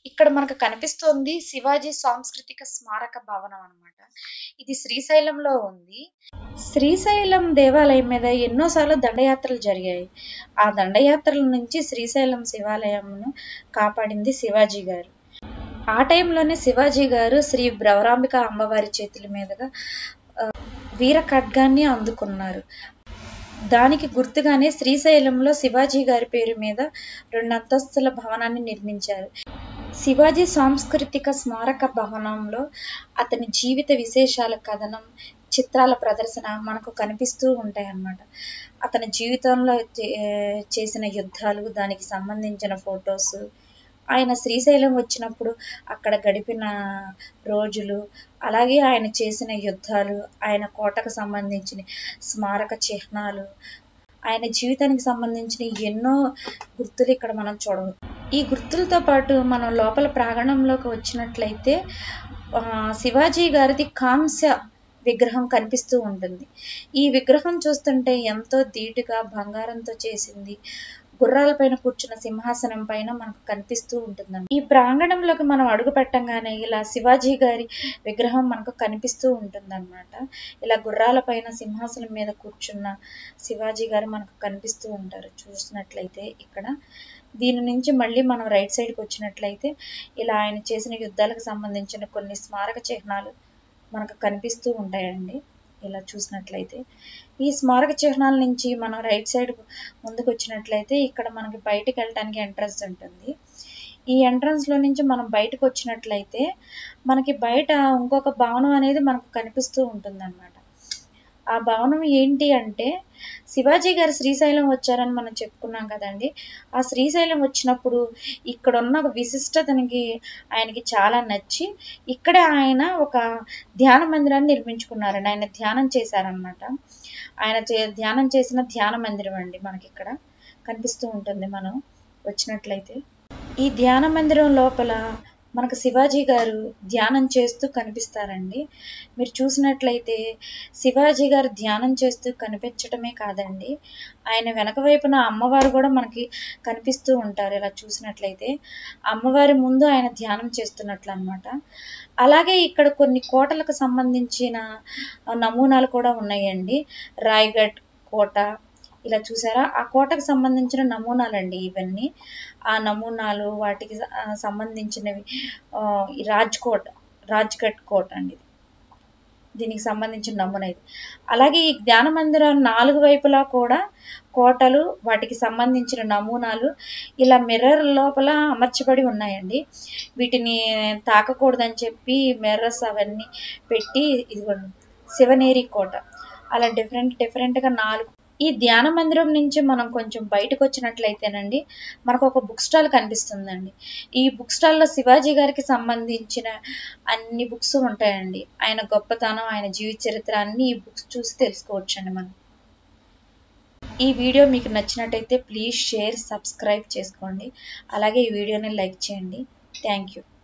ఇక్కడ మనకు కనిపిస్తోంది శివాజీ సాంస్కృతిక స్మారక భవనం అన్నమాట ఇది శ్రీశైలంలో ఉంది శ్రీశైలం దేవాలయం మీద ఎన్నోసార్లు దండయాత్రలు జరిగాయి ఆ దండయాత్రల నుంచి శ్రీశైలం శివాలయంను కాపాడింది శివాజీ గారు ఆ టైంలోనే శివాజీ గారు శ్రీ భ్రవరాంబిక అమ్మవారి చేతుల మీదుగా ఆ, వీర ఖడ్గాన్ని అందుకున్నారు దానికి గుర్తుగానే శ్రీశైలంలో శివాజీ గారి పేరు మీద రెండు అంతస్తుల భవనాన్ని నిర్మించారు శివాజీ సాంస్కృతిక స్మారక భవనంలో అతని జీవిత విశేషాల కథనం చిత్రాల ప్రదర్శన మనకు కనిపిస్తూ ఉంటాయి అన్నమాట అతని జీవితంలో చే- చేసిన యుద్ధాలు దానికి సంబంధించిన ఫొటోస్ ఆయన శ్రీశైలం వచ్చినప్పుడు అక్కడ గడిపిన రోజులు అలాగే ఆయన చేసిన యుద్ధాలు ఆయన కోటకు సంబంధించిన స్మారక చిహ్నాలు ఆయన జీవితానికి సంబంధించిన ఎన్నో గుర్తులు ఇక్కడ మనం చూడవచ్చు ఈ గుర్తులతో పాటు మనం లోపల ప్రాంగణంలోకి వచ్చినట్లయితే ఆ, శివాజీ గారిది కాంస్య విగ్రహం కనిపిస్తూ ఉంటుంది ఈ విగ్రహం చూస్తుంటే ఎంతో ధీటుగా బంగారంతో చేసింది గుర్రాలపైన కూర్చున్న సింహాసనం పైన మనకు కనిపిస్తూ ఉంటుందండి ఈ ప్రాంగణంలోకి మనం అడుగు పెట్టంగానే ఇలా శివాజీ గారి విగ్రహం మనకు కనిపిస్తూ ఉంటుందన్నమాట ఇలా గుర్రాల పైన సింహాసనం మీద కూర్చున్న శివాజీ గారు మనకు కనిపిస్తూ ఉంటారు చూసినట్లయితే ఇక్కడ దీని నుంచి మళ్ళీ మనం రైట్ సైడ్కి వచ్చినట్లయితే ఇలా ఆయన చేసిన యుద్ధాలకు సంబంధించిన కొన్ని స్మారక చిహ్నాలు మనకు కనిపిస్తూ ఉంటాయండి ఇలా చూసినట్లయితే ఈ స్మారక చిహ్నాల నుంచి మనం రైట్ సైడ్ ముందుకు వచ్చినట్లయితే ఇక్కడ మనకి బయటికి వెళ్ళడానికి ఎంట్రన్స్ ఉంటుంది ఈ ఎంట్రన్స్ లో నుంచి మనం బయటకు వచ్చినట్లయితే మనకి బయట ఇంకొక భవనం అనేది మనకు కనిపిస్తూ ఉంటుంది ఆ భవనం ఏంటి అంటే శివాజీ గారు శ్రీశైలం వచ్చారని మనం చెప్పుకున్నాం కదండి ఆ శ్రీశైలం వచ్చినప్పుడు ఇక్కడ ఉన్న ఒక విశిష్టతనికి ఆయనకి చాలా నచ్చి ఇక్కడే ఆయన ఒక ధ్యాన మందిరాన్ని నిర్మించుకున్నారండి ఆయన ధ్యానం చేశారనమాట ఆయన చే- ధ్యానం చేసిన ధ్యాన మందిరం అండి మనకి ఇక్కడ కనిపిస్తూ ఉంటుంది మనం వచ్చినట్లయితే ఈ ధ్యాన మందిరం లోపల మనకు శివాజీ గారు ధ్యానం చేస్తూ కనిపిస్తారండి మీరు చూసినట్లయితే శివాజీ గారు ధ్యానం చేస్తూ కనిపించటమే కాదండి ఆయన వెనక వైపున అమ్మవారు కూడా మనకి కనిపిస్తూ ఉంటారు ఇలా చూసినట్లయితే అమ్మవారి ముందు ఆయన ధ్యానం చేస్తున్నట్లు అన్నమాట అలాగే ఇక్కడ కొన్ని కోటలకు సంబంధించిన నమూనాలు కూడా ఉన్నాయండి రాయ్గఢ్ కోట ఇలా చూసారా ఆ కోటకు సంబంధించిన నమూనాలండి ఇవన్నీ ఆ నమూనాలు వాటికి స- ఆ సంబంధించినవి ఆ, ఈ రాజ్కోట్ రాజ్ఘట్ కోట అండి ఇది. దీనికి సంబంధించిన నమూనా ఇది అలాగే ఈ ధ్యాన మందిరం నాలుగు వైపులా కూడా కోటలు వాటికి సంబంధించిన నమూనాలు ఇలా మిర్రర్ లోపల అమర్చబడి ఉన్నాయండి వీటిని తాకకూడదని చెప్పి మిర్రర్స్ అవన్నీ పెట్టి ఇదిగోండి శివనేరి కోట అలా డిఫరెంట్ డిఫరెంట్గా నాలుగు ఈ ధ్యాన మందిరం నుంచి మనం కొంచెం బయటకు వచ్చినట్లయితేనండి మనకు ఒక బుక్ స్టాల్ కనిపిస్తుందండి ఈ బుక్ స్టాల్లో శివాజీ గారికి సంబంధించిన అన్ని బుక్స్ ఉంటాయండి ఆయన గొప్పతనం ఆయన జీవిత చరిత్ర అన్ని ఈ బుక్స్ చూసి తెలుసుకోవచ్చండి మనం ఈ వీడియో మీకు నచ్చినట్టయితే ప్లీజ్ షేర్ సబ్స్క్రైబ్ చేసుకోండి అలాగే ఈ వీడియోని లైక్ చేయండి థ్యాంక్ యూ